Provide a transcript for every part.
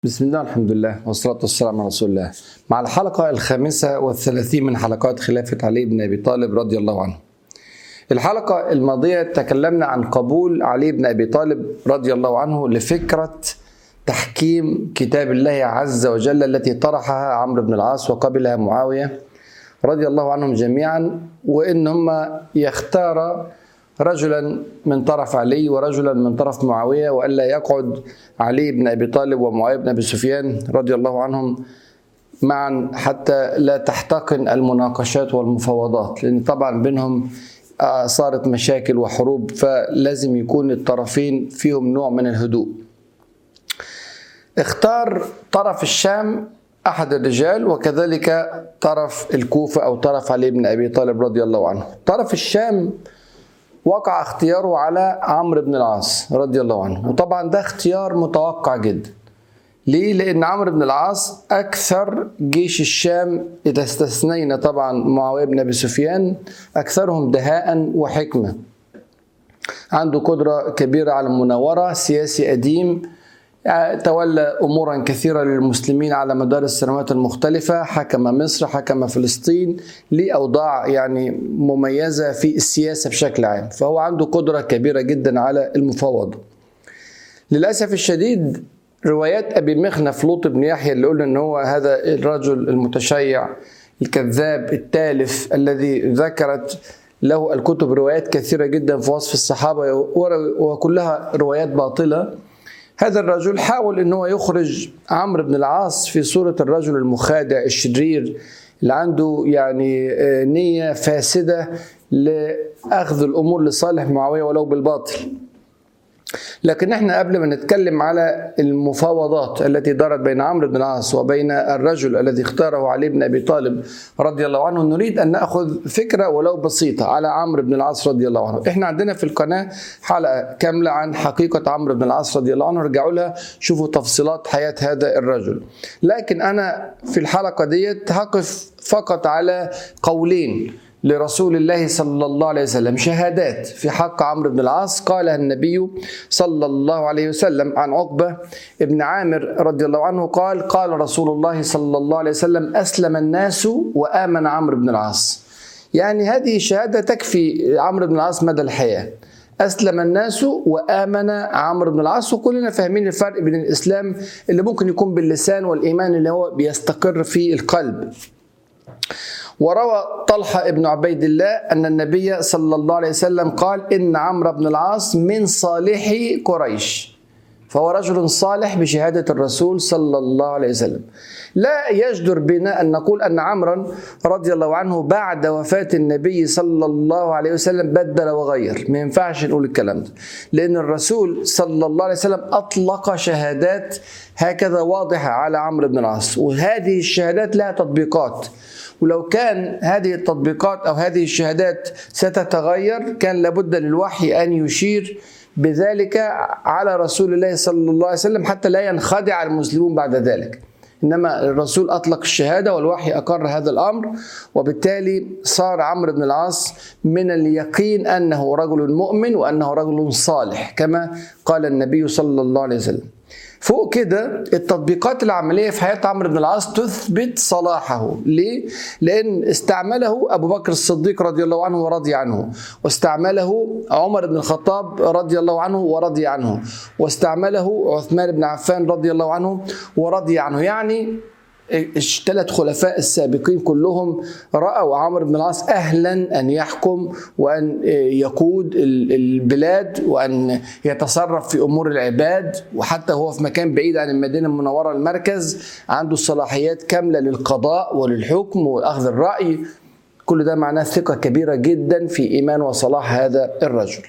بسم الله الحمد لله والصلاة والسلام على رسول الله مع الحلقة الخامسة والثلاثين من حلقات خلافة علي بن أبي طالب رضي الله عنه الحلقة الماضية تكلمنا عن قبول علي بن أبي طالب رضي الله عنه لفكرة تحكيم كتاب الله عز وجل التي طرحها عمرو بن العاص وقبلها معاوية رضي الله عنهم جميعا وإن هم يختار رجلا من طرف علي ورجلا من طرف معاويه والا يقعد علي بن ابي طالب ومعاويه بن ابي سفيان رضي الله عنهم معا حتى لا تحتقن المناقشات والمفاوضات لان طبعا بينهم صارت مشاكل وحروب فلازم يكون الطرفين فيهم نوع من الهدوء اختار طرف الشام احد الرجال وكذلك طرف الكوفه او طرف علي بن ابي طالب رضي الله عنه طرف الشام وقع اختياره على عمرو بن العاص رضي الله عنه وطبعا ده اختيار متوقع جدا ليه؟ لأن عمرو بن العاص أكثر جيش الشام إذا استثنينا طبعا معاوية بن أبي سفيان أكثرهم دهاء وحكمة عنده قدرة كبيرة على المناورة سياسي قديم تولى امورا كثيره للمسلمين على مدار السنوات المختلفه حكم مصر حكم فلسطين ليه اوضاع يعني مميزه في السياسه بشكل عام فهو عنده قدره كبيره جدا على المفاوضه للاسف الشديد روايات ابي مخنف لوط بن يحيى اللي قلنا ان هو هذا الرجل المتشيع الكذاب التالف الذي ذكرت له الكتب روايات كثيره جدا في وصف الصحابه وكلها روايات باطله هذا الرجل حاول ان هو يخرج عمرو بن العاص في صوره الرجل المخادع الشرير اللي عنده يعني نيه فاسده لاخذ الامور لصالح معاويه ولو بالباطل. لكن احنا قبل ما نتكلم على المفاوضات التي دارت بين عمرو بن العاص وبين الرجل الذي اختاره علي بن ابي طالب رضي الله عنه نريد ان ناخذ فكره ولو بسيطه على عمرو بن العاص رضي الله عنه، احنا عندنا في القناه حلقه كامله عن حقيقه عمرو بن العاص رضي الله عنه ارجعوا لها شوفوا تفصيلات حياه هذا الرجل. لكن انا في الحلقه ديت هقف فقط على قولين لرسول الله صلى الله عليه وسلم شهادات في حق عمرو بن العاص قالها النبي صلى الله عليه وسلم عن عقبة ابن عامر رضي الله عنه قال قال رسول الله صلى الله عليه وسلم أسلم الناس وآمن عمرو بن العاص يعني هذه الشهادة تكفي عمرو بن العاص مدى الحياة أسلم الناس وآمن عمرو بن العاص وكلنا فاهمين الفرق بين الإسلام اللي ممكن يكون باللسان والإيمان اللي هو بيستقر في القلب وروى طلحة ابن عبيد الله أن النبي صلى الله عليه وسلم قال إن عمرو بن العاص من صالحي قريش فهو رجل صالح بشهادة الرسول صلى الله عليه وسلم لا يجدر بنا أن نقول أن عمرا رضي الله عنه بعد وفاة النبي صلى الله عليه وسلم بدل وغير ما ينفعش نقول الكلام ده لأن الرسول صلى الله عليه وسلم أطلق شهادات هكذا واضحة على عمرو بن العاص وهذه الشهادات لها تطبيقات ولو كان هذه التطبيقات او هذه الشهادات ستتغير كان لابد للوحي ان يشير بذلك على رسول الله صلى الله عليه وسلم حتى لا ينخدع المسلمون بعد ذلك انما الرسول اطلق الشهاده والوحي اقر هذا الامر وبالتالي صار عمرو بن العاص من اليقين انه رجل مؤمن وانه رجل صالح كما قال النبي صلى الله عليه وسلم فوق كده التطبيقات العملية في حياة عمرو بن العاص تثبت صلاحه ليه؟ لأن استعمله أبو بكر الصديق رضي الله عنه ورضي عنه واستعمله عمر بن الخطاب رضي الله عنه ورضي عنه واستعمله عثمان بن عفان رضي الله عنه ورضي عنه يعني الثلاث خلفاء السابقين كلهم رأوا عمرو بن العاص أهلا أن يحكم وأن يقود البلاد وأن يتصرف في أمور العباد وحتى هو في مكان بعيد عن المدينة المنورة المركز عنده صلاحيات كاملة للقضاء وللحكم وأخذ الرأي كل ده معناه ثقة كبيرة جدا في إيمان وصلاح هذا الرجل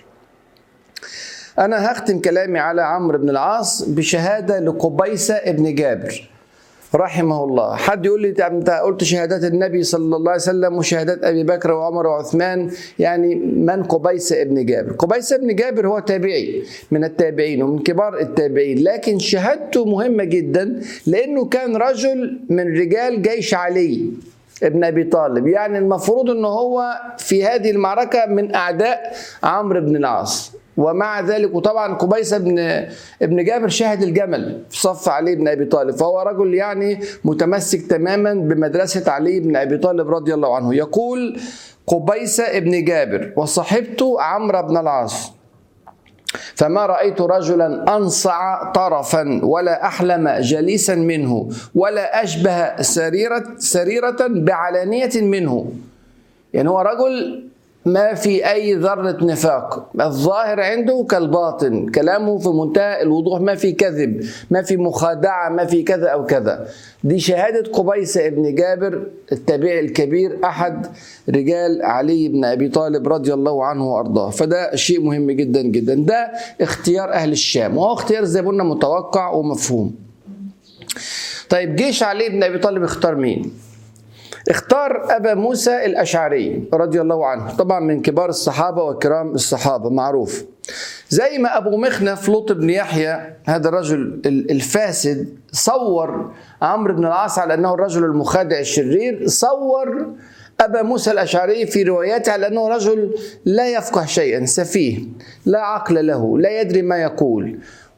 أنا هختم كلامي على عمرو بن العاص بشهادة لقبيسة ابن جابر رحمه الله حد يقول لي انت قلت شهادات النبي صلى الله عليه وسلم وشهادات ابي بكر وعمر وعثمان يعني من قبيس ابن جابر قبيس ابن جابر هو تابعي من التابعين ومن كبار التابعين لكن شهادته مهمة جدا لانه كان رجل من رجال جيش علي ابن ابي طالب يعني المفروض ان هو في هذه المعركة من اعداء عمرو بن العاص ومع ذلك وطبعا قبيس بن ابن جابر شاهد الجمل في صف علي بن ابي طالب فهو رجل يعني متمسك تماما بمدرسه علي بن ابي طالب رضي الله عنه يقول قبيس ابن جابر وصحبت عمرو بن العاص فما رأيت رجلا أنصع طرفا ولا أحلم جليسا منه ولا أشبه سريرة, سريرة بعلانية منه يعني هو رجل ما في أي ذرة نفاق الظاهر عنده كالباطن كلامه في منتهى الوضوح ما في كذب ما في مخادعة ما في كذا أو كذا دي شهادة قبيسة ابن جابر التابعي الكبير أحد رجال علي بن أبي طالب رضي الله عنه وأرضاه فده شيء مهم جدا جدا ده اختيار أهل الشام وهو اختيار زي ما قلنا متوقع ومفهوم طيب جيش علي بن أبي طالب اختار مين؟ اختار أبا موسى الأشعري رضي الله عنه طبعا من كبار الصحابة وكرام الصحابة معروف زي ما أبو مخنف لوط بن يحيى هذا الرجل الفاسد صور عمرو بن العاص على أنه الرجل المخادع الشرير صور أبا موسى الأشعري في رواياته على أنه رجل لا يفقه شيئا سفيه لا عقل له لا يدري ما يقول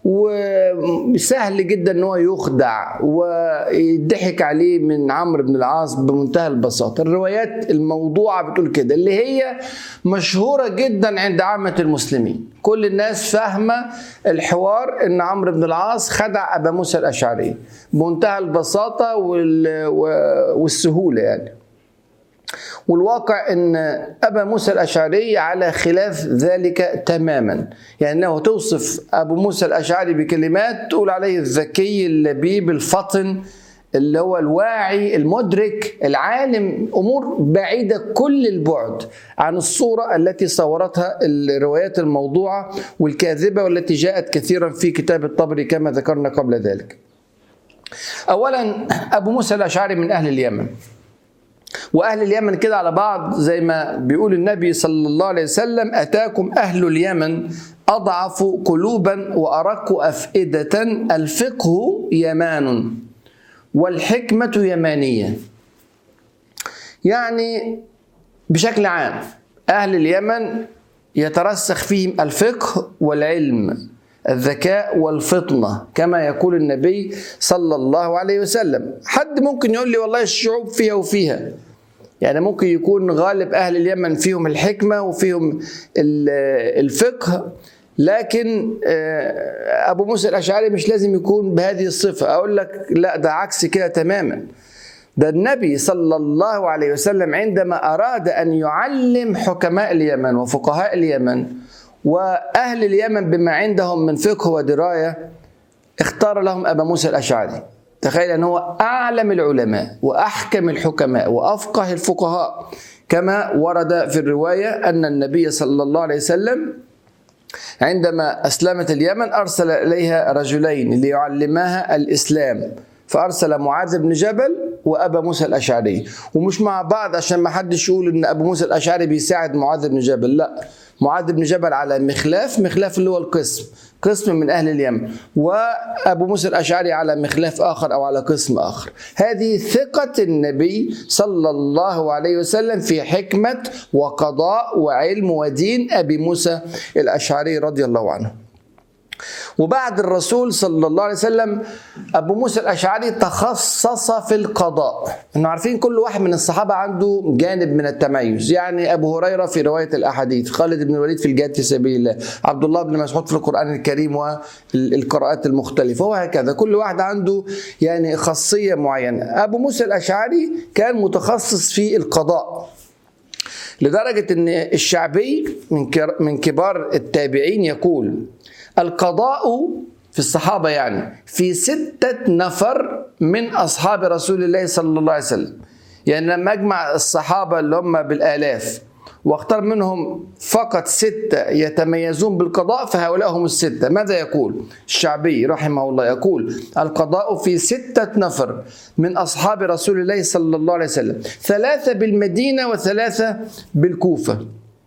وسهل جدا ان هو يخدع ويضحك عليه من عمرو بن العاص بمنتهى البساطه الروايات الموضوعه بتقول كده اللي هي مشهوره جدا عند عامه المسلمين كل الناس فاهمه الحوار ان عمرو بن العاص خدع ابا موسى الاشعري بمنتهى البساطه والسهوله يعني والواقع ان ابا موسى الاشعري على خلاف ذلك تماما يعني لو توصف ابو موسى الاشعري بكلمات تقول عليه الذكي اللبيب الفطن اللي هو الواعي المدرك العالم امور بعيده كل البعد عن الصوره التي صورتها الروايات الموضوعه والكاذبه والتي جاءت كثيرا في كتاب الطبري كما ذكرنا قبل ذلك. اولا ابو موسى الاشعري من اهل اليمن. واهل اليمن كده على بعض زي ما بيقول النبي صلى الله عليه وسلم اتاكم اهل اليمن اضعف قلوبا وارق افئده الفقه يمان والحكمه يمانيه يعني بشكل عام اهل اليمن يترسخ فيهم الفقه والعلم الذكاء والفطنة كما يقول النبي صلى الله عليه وسلم حد ممكن يقول لي والله الشعوب فيها وفيها يعني ممكن يكون غالب أهل اليمن فيهم الحكمة وفيهم الفقه لكن أبو موسى الأشعري مش لازم يكون بهذه الصفة أقول لك لا ده عكس كده تماما ده النبي صلى الله عليه وسلم عندما أراد أن يعلم حكماء اليمن وفقهاء اليمن واهل اليمن بما عندهم من فقه ودرايه اختار لهم ابا موسى الاشعري تخيل ان هو اعلم العلماء واحكم الحكماء وافقه الفقهاء كما ورد في الروايه ان النبي صلى الله عليه وسلم عندما اسلمت اليمن ارسل اليها رجلين ليعلماها الاسلام فارسل معاذ بن جبل وابا موسى الاشعري ومش مع بعض عشان ما حدش يقول ان ابو موسى الاشعري بيساعد معاذ بن جبل لا معاذ بن جبل على مخلاف مخلاف اللي هو القسم قسم من اهل اليمن وابو موسى الاشعري على مخلاف اخر او على قسم اخر هذه ثقه النبي صلى الله عليه وسلم في حكمه وقضاء وعلم ودين ابي موسى الاشعري رضي الله عنه وبعد الرسول صلى الله عليه وسلم ابو موسى الاشعري تخصص في القضاء انه عارفين كل واحد من الصحابه عنده جانب من التميز يعني ابو هريره في روايه الاحاديث خالد بن الوليد في الجهاد في سبيل الله عبد الله بن مسعود في القران الكريم والقراءات المختلفه وهكذا كل واحد عنده يعني خاصيه معينه ابو موسى الاشعري كان متخصص في القضاء لدرجه ان الشعبي من كبار التابعين يقول القضاء في الصحابة يعني في ستة نفر من أصحاب رسول الله صلى الله عليه وسلم يعني لما أجمع الصحابة اللي هم بالآلاف واختار منهم فقط ستة يتميزون بالقضاء فهؤلاء هم الستة ماذا يقول الشعبي رحمه الله يقول القضاء في ستة نفر من أصحاب رسول الله صلى الله عليه وسلم ثلاثة بالمدينة وثلاثة بالكوفة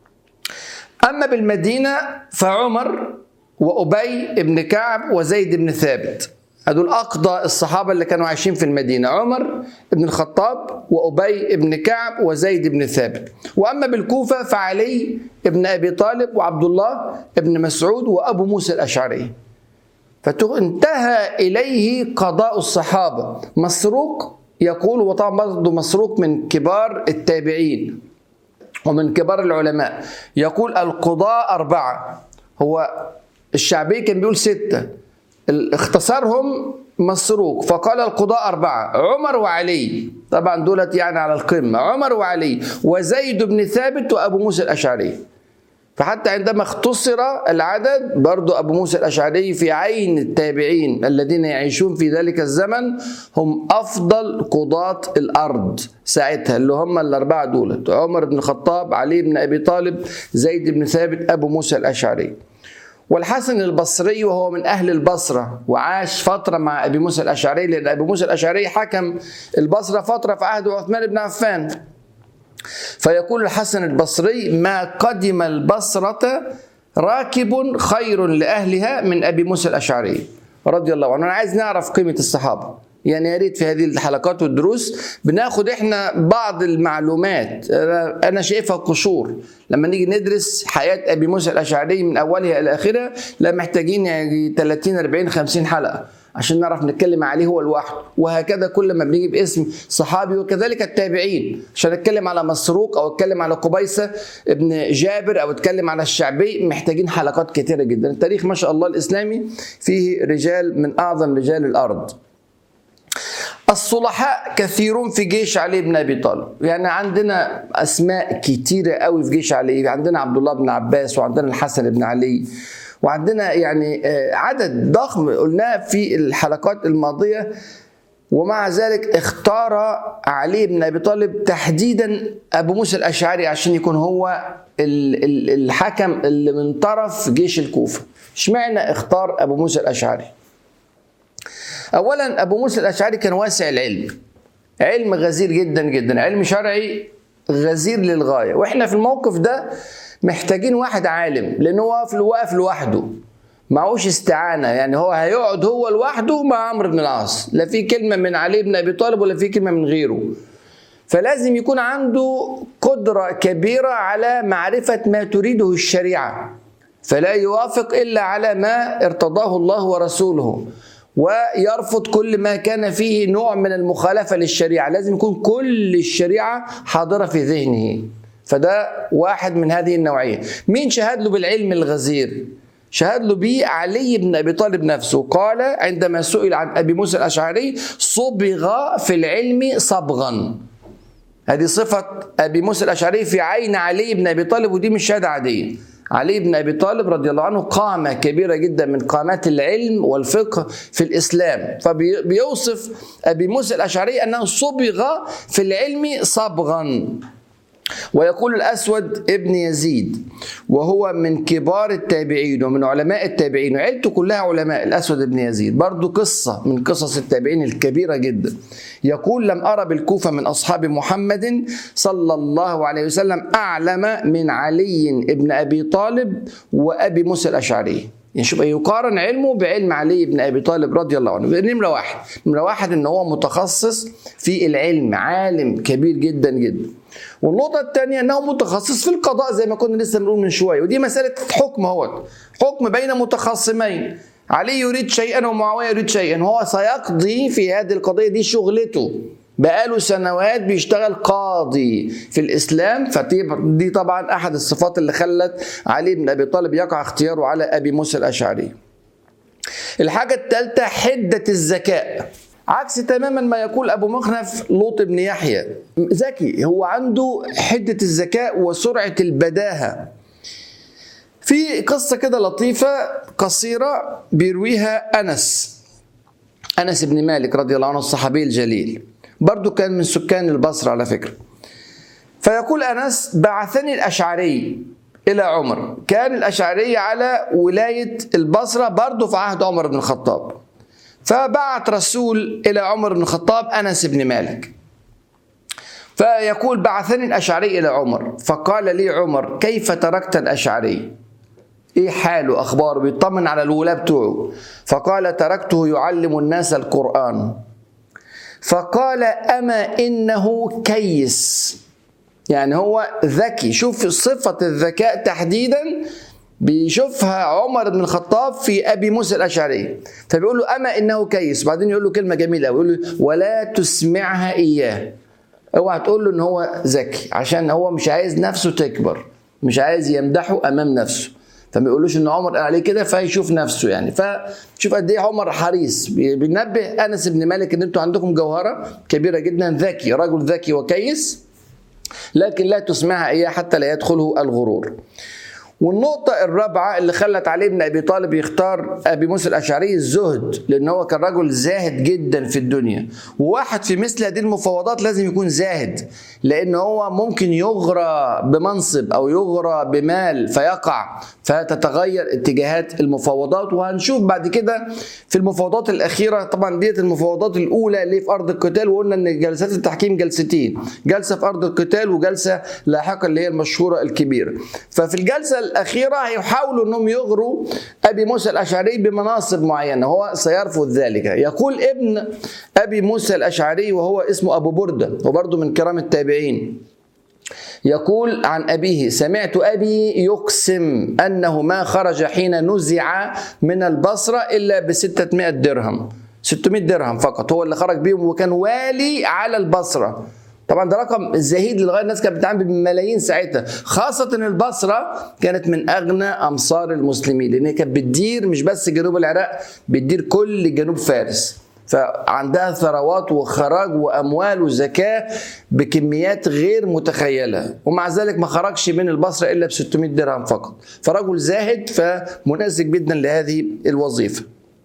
أما بالمدينة فعمر وأبي بن كعب وزيد بن ثابت هدول أقضى الصحابة اللي كانوا عايشين في المدينة عمر بن الخطاب وأبي بن كعب وزيد بن ثابت وأما بالكوفة فعلي بن أبي طالب وعبد الله بن مسعود وأبو موسى الأشعري فانتهى إليه قضاء الصحابة مسروق يقول وطبعا برضه مسروق من كبار التابعين ومن كبار العلماء يقول القضاء أربعة هو الشعبي كان بيقول ستة اختصرهم مسروق فقال القضاء أربعة عمر وعلي طبعا دولت يعني على القمة عمر وعلي وزيد بن ثابت وأبو موسى الأشعري فحتى عندما اختصر العدد برضو أبو موسى الأشعري في عين التابعين الذين يعيشون في ذلك الزمن هم أفضل قضاة الأرض ساعتها اللي هم الأربعة دولت عمر بن الخطاب علي بن أبي طالب زيد بن ثابت أبو موسى الأشعري والحسن البصري وهو من أهل البصرة وعاش فترة مع أبي موسى الأشعري لأن أبي موسى الأشعري حكم البصرة فترة في عهد عثمان بن عفان فيقول الحسن البصري ما قدم البصرة راكب خير لأهلها من أبي موسى الأشعري رضي الله عنه أنا عايز نعرف قيمة الصحابة يعني يا ريت في هذه الحلقات والدروس بناخد احنا بعض المعلومات انا شايفها قشور لما نيجي ندرس حياه ابي موسى الاشعري من اولها الى اخرها لا محتاجين يعني 30 40 50 حلقه عشان نعرف نتكلم عليه هو لوحده وهكذا كل ما بنيجي باسم صحابي وكذلك التابعين عشان اتكلم على مسروق او اتكلم على قبيسه ابن جابر او اتكلم على الشعبي محتاجين حلقات كثيره جدا التاريخ ما شاء الله الاسلامي فيه رجال من اعظم رجال الارض الصلحاء كثيرون في جيش علي بن ابي طالب يعني عندنا اسماء كتيره قوي في جيش علي عندنا عبد الله بن عباس وعندنا الحسن بن علي وعندنا يعني عدد ضخم قلناه في الحلقات الماضيه ومع ذلك اختار علي بن ابي طالب تحديدا ابو موسى الاشعري عشان يكون هو الحكم اللي من طرف جيش الكوفه اشمعنى اختار ابو موسى الاشعري اولا ابو موسى الاشعري كان واسع العلم علم غزير جدا جدا علم شرعي غزير للغايه واحنا في الموقف ده محتاجين واحد عالم لان هو واقف واقف لوحده معهوش استعانه يعني هو هيقعد هو لوحده مع عمرو بن العاص لا في كلمه من علي بن ابي طالب ولا في كلمه من غيره فلازم يكون عنده قدره كبيره على معرفه ما تريده الشريعه فلا يوافق الا على ما ارتضاه الله ورسوله ويرفض كل ما كان فيه نوع من المخالفه للشريعه لازم يكون كل الشريعه حاضره في ذهنه فده واحد من هذه النوعيه مين شهد له بالعلم الغزير شهد له به علي بن ابي طالب نفسه قال عندما سئل عن ابي موسى الاشعري صبغ في العلم صبغا هذه صفه ابي موسى الاشعري في عين علي بن ابي طالب ودي مش شهاده عاديه علي بن ابي طالب رضي الله عنه قامه كبيره جدا من قامات العلم والفقه في الاسلام فبيوصف ابي موسى الاشعري انه صبغ في العلم صبغا ويقول الأسود ابن يزيد وهو من كبار التابعين ومن علماء التابعين وعيلته كلها علماء الأسود ابن يزيد برضو قصة من قصص التابعين الكبيرة جدا يقول لم أرى بالكوفة من أصحاب محمد صلى الله عليه وسلم أعلم من علي ابن أبي طالب وأبي موسى الأشعري يعني شوف يقارن علمه بعلم علي بن ابي طالب رضي الله عنه نمره واحد نمره واحد ان هو متخصص في العلم عالم كبير جدا جدا والنقطة الثانية أنه متخصص في القضاء زي ما كنا لسه بنقول من شوية ودي مسألة حكم اهوت حكم بين متخاصمين علي يريد شيئا ومعاوية يريد شيئا هو سيقضي في هذه القضية دي شغلته بقاله سنوات بيشتغل قاضي في الاسلام فدي طبعا احد الصفات اللي خلت علي بن ابي طالب يقع اختياره على ابي موسى الاشعري. الحاجه الثالثه حده الذكاء. عكس تماما ما يقول ابو مخنف لوط بن يحيى ذكي هو عنده حده الذكاء وسرعه البداهه في قصه كده لطيفه قصيره بيرويها انس انس بن مالك رضي الله عنه الصحابي الجليل برضو كان من سكان البصره على فكره فيقول انس بعثني الاشعري الى عمر كان الاشعري على ولايه البصره برضو في عهد عمر بن الخطاب فبعت رسول الى عمر بن الخطاب انس بن مالك فيقول بعثني الاشعري الى عمر فقال لي عمر كيف تركت الاشعري ايه حاله اخباره بيطمن على الولاة بتوعه فقال تركته يعلم الناس القرآن فقال أما إنه كيس يعني هو ذكي شوف صفة الذكاء تحديدا بيشوفها عمر بن الخطاب في ابي موسى الاشعري فبيقول له اما انه كيس بعدين يقول له كلمه جميله يقول له ولا تسمعها اياه اوعى تقول له ان هو ذكي عشان هو مش عايز نفسه تكبر مش عايز يمدحه امام نفسه فما يقولوش ان عمر قال عليه كده فيشوف نفسه يعني فشوف قد ايه عمر حريص بينبه انس بن مالك ان انتوا عندكم جوهره كبيره جدا ذكي رجل ذكي وكيس لكن لا تسمعها اياه حتى لا يدخله الغرور والنقطة الرابعة اللي خلت علي بن أبي طالب يختار أبي موسى الأشعري الزهد لأن هو كان رجل زاهد جدا في الدنيا وواحد في مثل هذه المفاوضات لازم يكون زاهد لأن هو ممكن يغرى بمنصب أو يغرى بمال فيقع فتتغير اتجاهات المفاوضات وهنشوف بعد كده في المفاوضات الأخيرة طبعا ديت المفاوضات الأولى اللي في أرض القتال وقلنا إن جلسات التحكيم جلستين جلسة في أرض القتال وجلسة لاحقة اللي هي المشهورة الكبيرة ففي الجلسة الأخيرة هيحاولوا أنهم يغروا أبي موسى الأشعري بمناصب معينة هو سيرفض ذلك يقول ابن أبي موسى الأشعري وهو اسمه أبو بردة وبرضه من كرام التابعين يقول عن أبيه سمعت أبي يقسم أنه ما خرج حين نزع من البصرة إلا بستة درهم 600 درهم فقط هو اللي خرج بيهم وكان والي على البصره طبعا ده رقم زهيد لغايه الناس كانت بتتعامل بملايين ساعتها خاصه ان البصره كانت من اغنى امصار المسلمين لان هي كانت بتدير مش بس جنوب العراق بتدير كل جنوب فارس فعندها ثروات وخراج واموال وزكاه بكميات غير متخيله ومع ذلك ما خرجش من البصره الا ب 600 درهم فقط فرجل زاهد فمناسب جدا لهذه الوظيفه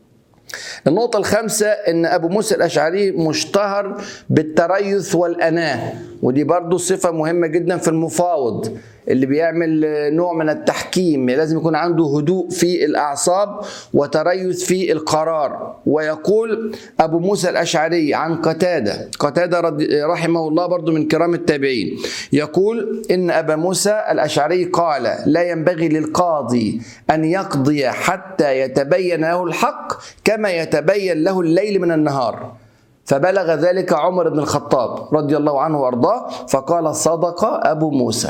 النقطة الخامسة إن أبو موسى الأشعري مشتهر بالتريث والأناة ودي برضو صفة مهمة جدا في المفاوض اللي بيعمل نوع من التحكيم لازم يكون عنده هدوء في الأعصاب وتريث في القرار ويقول أبو موسى الأشعري عن قتادة قتادة رحمه الله برضو من كرام التابعين يقول إن أبا موسى الأشعري قال لا ينبغي للقاضي أن يقضي حتى يتبين له الحق كما يتبين له الليل من النهار فبلغ ذلك عمر بن الخطاب رضي الله عنه وارضاه فقال صدق ابو موسى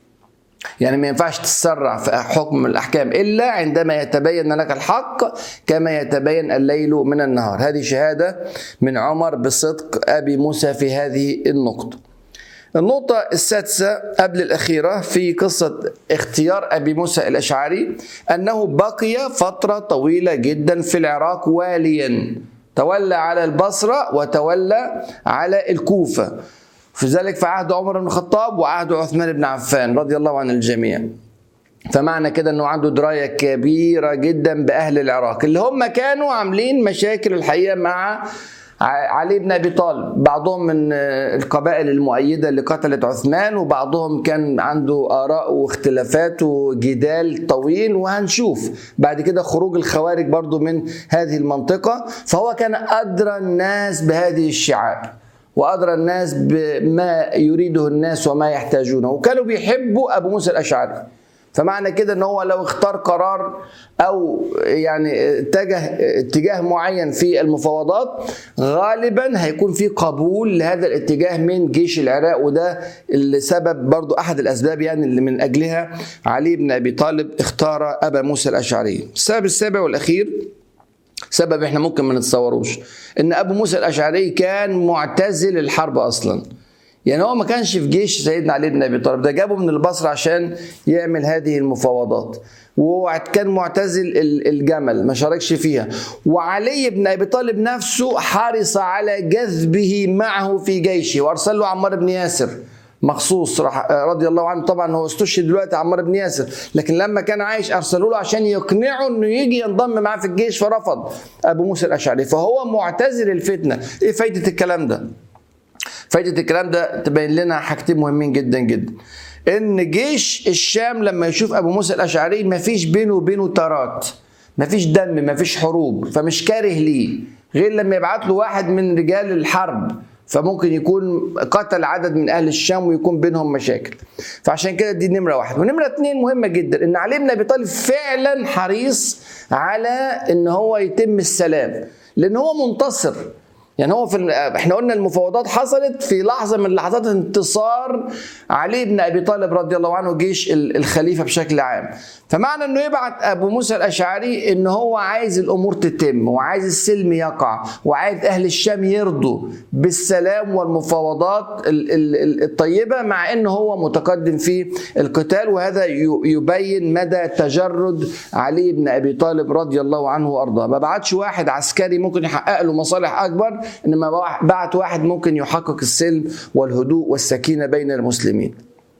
يعني ما ينفعش تسرع في حكم من الاحكام الا عندما يتبين لك الحق كما يتبين الليل من النهار هذه شهاده من عمر بصدق ابي موسى في هذه النقطه النقطة السادسة قبل الأخيرة في قصة اختيار أبي موسى الأشعري أنه بقي فترة طويلة جدا في العراق واليا تولى على البصرة وتولى على الكوفة في ذلك في عهد عمر بن الخطاب وعهد عثمان بن عفان رضي الله عن الجميع فمعنى كده انه عنده درايه كبيره جدا باهل العراق اللي هم كانوا عاملين مشاكل الحقيقه مع علي بن ابي طالب بعضهم من القبائل المؤيده اللي قتلت عثمان وبعضهم كان عنده اراء واختلافات وجدال طويل وهنشوف بعد كده خروج الخوارج برضو من هذه المنطقه فهو كان ادرى الناس بهذه الشعاب وادرى الناس بما يريده الناس وما يحتاجونه وكانوا بيحبوا ابو موسى الاشعري فمعنى كده ان هو لو اختار قرار او يعني اتجه اتجاه معين في المفاوضات غالبا هيكون في قبول لهذا الاتجاه من جيش العراق وده اللي سبب برضو احد الاسباب يعني اللي من اجلها علي بن ابي طالب اختار ابا موسى الاشعري السبب السابع والاخير سبب احنا ممكن ما نتصوروش ان ابو موسى الاشعري كان معتزل الحرب اصلا يعني هو ما كانش في جيش سيدنا علي بن ابي طالب ده جابه من البصره عشان يعمل هذه المفاوضات وهو كان معتزل الجمل ما شاركش فيها وعلي بن ابي طالب نفسه حرص على جذبه معه في جيشه وارسل له عمار بن ياسر مخصوص رضي الله عنه طبعا هو استشهد دلوقتي عمار بن ياسر لكن لما كان عايش ارسلوا له عشان يقنعه انه يجي ينضم معاه في الجيش فرفض ابو موسى الاشعري فهو معتزل الفتنه ايه فايده الكلام ده فايده الكلام ده تبين لنا حاجتين مهمين جدا جدا ان جيش الشام لما يشوف ابو موسى الاشعري ما فيش بينه وبينه تارات ما فيش دم ما فيش حروب فمش كاره ليه غير لما يبعت له واحد من رجال الحرب فممكن يكون قتل عدد من اهل الشام ويكون بينهم مشاكل فعشان كده دي نمره واحد ونمره اتنين مهمه جدا ان علي بن ابي طالب فعلا حريص على ان هو يتم السلام لان هو منتصر يعني هو في احنا قلنا المفاوضات حصلت في لحظه من لحظات انتصار علي بن ابي طالب رضي الله عنه جيش الخليفه بشكل عام فمعنى انه يبعت ابو موسى الاشعري ان هو عايز الامور تتم وعايز السلم يقع وعايز اهل الشام يرضوا بالسلام والمفاوضات الطيبه مع ان هو متقدم في القتال وهذا يبين مدى تجرد علي بن ابي طالب رضي الله عنه وارضاه ما بعتش واحد عسكري ممكن يحقق له مصالح اكبر انما بعت واحد ممكن يحقق السلم والهدوء والسكينه بين المسلمين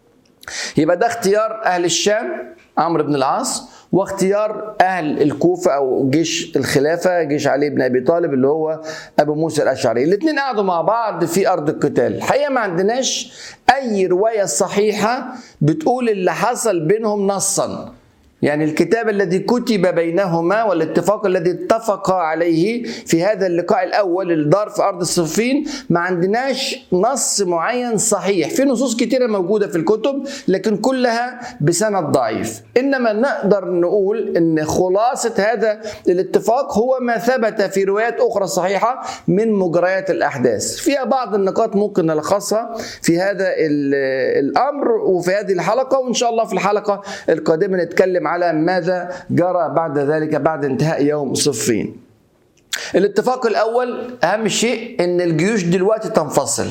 يبقى ده اختيار اهل الشام عمرو بن العاص واختيار اهل الكوفه او جيش الخلافه جيش علي بن ابي طالب اللي هو ابو موسى الاشعري الاثنين قعدوا مع بعض في ارض القتال الحقيقه ما عندناش اي روايه صحيحه بتقول اللي حصل بينهم نصا يعني الكتاب الذي كتب بينهما والاتفاق الذي اتفقا عليه في هذا اللقاء الاول اللي دار في ارض الصفين ما عندناش نص معين صحيح في نصوص كتيره موجوده في الكتب لكن كلها بسند ضعيف انما نقدر نقول ان خلاصه هذا الاتفاق هو ما ثبت في روايات اخرى صحيحه من مجريات الاحداث فيها بعض النقاط ممكن نلخصها في هذا الامر وفي هذه الحلقه وان شاء الله في الحلقه القادمه نتكلم على ماذا جرى بعد ذلك بعد انتهاء يوم صفين الاتفاق الاول اهم شيء ان الجيوش دلوقتي تنفصل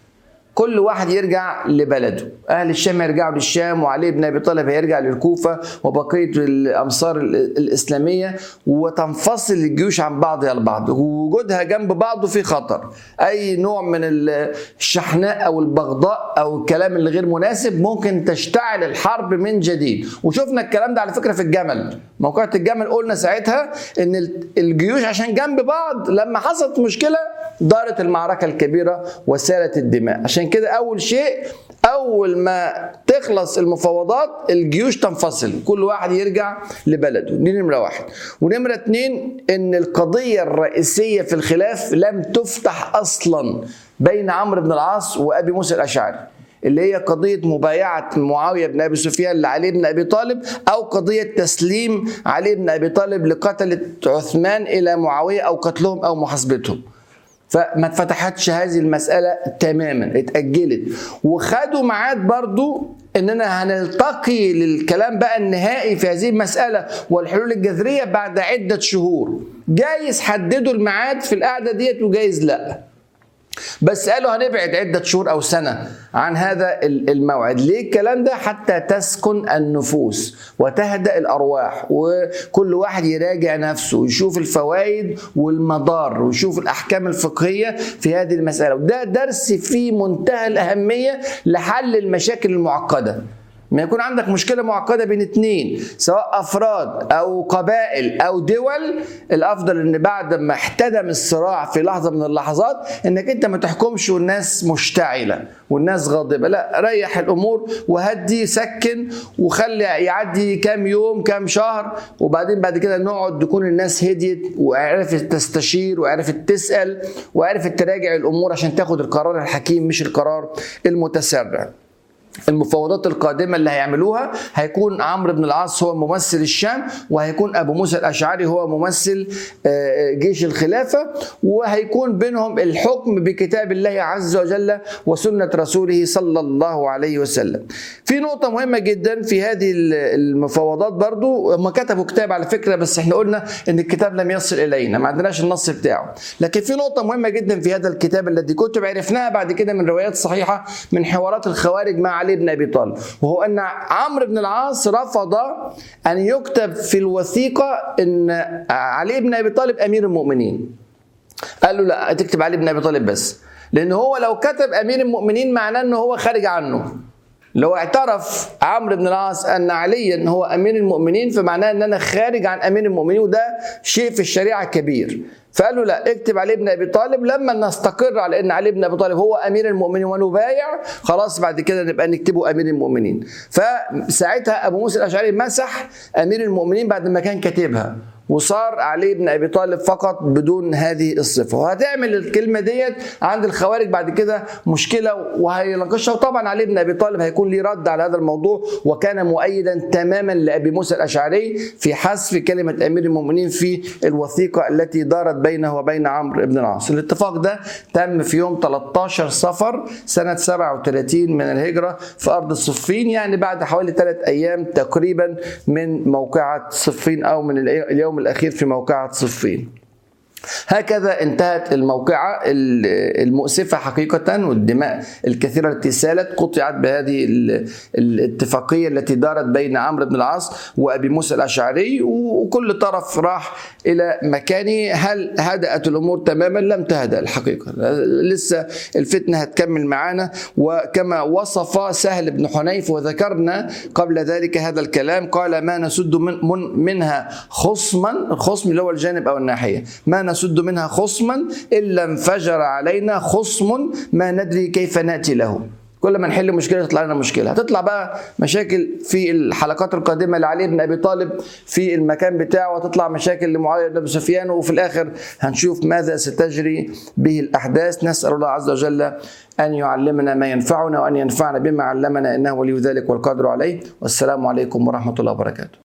كل واحد يرجع لبلده اهل الشام يرجعوا للشام وعلي بن ابي طالب هيرجع للكوفه وبقيه الامصار الاسلاميه وتنفصل الجيوش عن بعضها البعض ووجودها جنب بعضه في خطر اي نوع من الشحناء او البغضاء او الكلام اللي غير مناسب ممكن تشتعل الحرب من جديد وشفنا الكلام ده على فكره في الجمل موقعة الجمل قلنا ساعتها ان الجيوش عشان جنب بعض لما حصلت مشكله دارت المعركه الكبيره وسالت الدماء عشان كده اول شيء اول ما تخلص المفاوضات الجيوش تنفصل كل واحد يرجع لبلده دي نمره واحد ونمره اتنين ان القضيه الرئيسيه في الخلاف لم تفتح اصلا بين عمرو بن العاص وابي موسى الاشعري اللي هي قضية مبايعة معاوية بن أبي سفيان لعلي بن أبي طالب أو قضية تسليم علي بن أبي طالب لقتلة عثمان إلى معاوية أو قتلهم أو محاسبتهم فما اتفتحتش هذه المسألة تماما اتأجلت وخدوا ميعاد برضو اننا هنلتقي للكلام بقى النهائي في هذه المسألة والحلول الجذرية بعد عدة شهور جايز حددوا الميعاد في القعدة ديت وجايز لا بس قالوا هنبعد عدة شهور أو سنة عن هذا الموعد ليه الكلام ده حتى تسكن النفوس وتهدأ الأرواح وكل واحد يراجع نفسه ويشوف الفوائد والمضار ويشوف الأحكام الفقهية في هذه المسألة وده درس في منتهى الأهمية لحل المشاكل المعقدة ما يكون عندك مشكلة معقدة بين اتنين سواء أفراد أو قبائل أو دول الأفضل إن بعد ما احتدم الصراع في لحظة من اللحظات إنك أنت ما تحكمش والناس مشتعلة والناس غاضبة لا ريح الأمور وهدي سكن وخلي يعدي كام يوم كام شهر وبعدين بعد كده نقعد تكون الناس هديت وعرفت تستشير وعرفت تسأل وعرفت تراجع الأمور عشان تاخد القرار الحكيم مش القرار المتسرع المفاوضات القادمة اللي هيعملوها هيكون عمرو بن العاص هو ممثل الشام وهيكون أبو موسى الأشعري هو ممثل جيش الخلافة وهيكون بينهم الحكم بكتاب الله عز وجل وسنة رسوله صلى الله عليه وسلم في نقطة مهمة جدا في هذه المفاوضات برضو هم كتبوا كتاب على فكرة بس احنا قلنا ان الكتاب لم يصل إلينا ما عندناش النص بتاعه لكن في نقطة مهمة جدا في هذا الكتاب الذي كتب عرفناها بعد كده من روايات صحيحة من حوارات الخوارج مع علي بن ابي طالب وهو ان عمرو بن العاص رفض ان يكتب في الوثيقه ان علي بن ابي طالب امير المؤمنين قال له لا تكتب علي بن ابي طالب بس لان هو لو كتب امير المؤمنين معناه ان هو خارج عنه لو اعترف عمرو بن العاص ان عليا هو امير المؤمنين فمعناه ان انا خارج عن امير المؤمنين وده شيء في الشريعه كبير فقالوا لا اكتب علي بن ابي طالب لما نستقر على ان علي بن ابي طالب هو امير المؤمنين ونبايع خلاص بعد كده نبقى نكتبه امير المؤمنين فساعتها ابو موسى الاشعري مسح امير المؤمنين بعد ما كان كاتبها وصار علي بن ابي طالب فقط بدون هذه الصفه وهتعمل الكلمه ديت عند الخوارج بعد كده مشكله وهيناقشها وطبعا علي بن ابي طالب هيكون ليه رد على هذا الموضوع وكان مؤيدا تماما لابي موسى الاشعري في حذف كلمه امير المؤمنين في الوثيقه التي دارت بينه وبين عمرو بن العاص الاتفاق ده تم في يوم 13 صفر سنه 37 من الهجره في ارض الصفين يعني بعد حوالي ثلاث ايام تقريبا من موقعه صفين او من اليوم الاخير في موقعه صفين هكذا انتهت الموقعة المؤسفة حقيقة والدماء الكثيرة التي سالت قطعت بهذه الاتفاقية التي دارت بين عمرو بن العاص وأبي موسى الأشعري وكل طرف راح إلى مكانه هل هدأت الأمور تماما لم تهدأ الحقيقة لسه الفتنة هتكمل معانا وكما وصف سهل بن حنيف وذكرنا قبل ذلك هذا الكلام قال ما نسد من منها خصما الخصم اللي هو الجانب أو الناحية ما نسد منها خصما إلا انفجر علينا خصم ما ندري كيف نأتي له كل ما نحل مشكله تطلع لنا مشكله هتطلع بقى مشاكل في الحلقات القادمه لعلي بن ابي طالب في المكان بتاعه وتطلع مشاكل لمعاويه بن ابي سفيان وفي الاخر هنشوف ماذا ستجري به الاحداث نسال الله عز وجل ان يعلمنا ما ينفعنا وان ينفعنا بما علمنا انه ولي ذلك والقادر عليه والسلام عليكم ورحمه الله وبركاته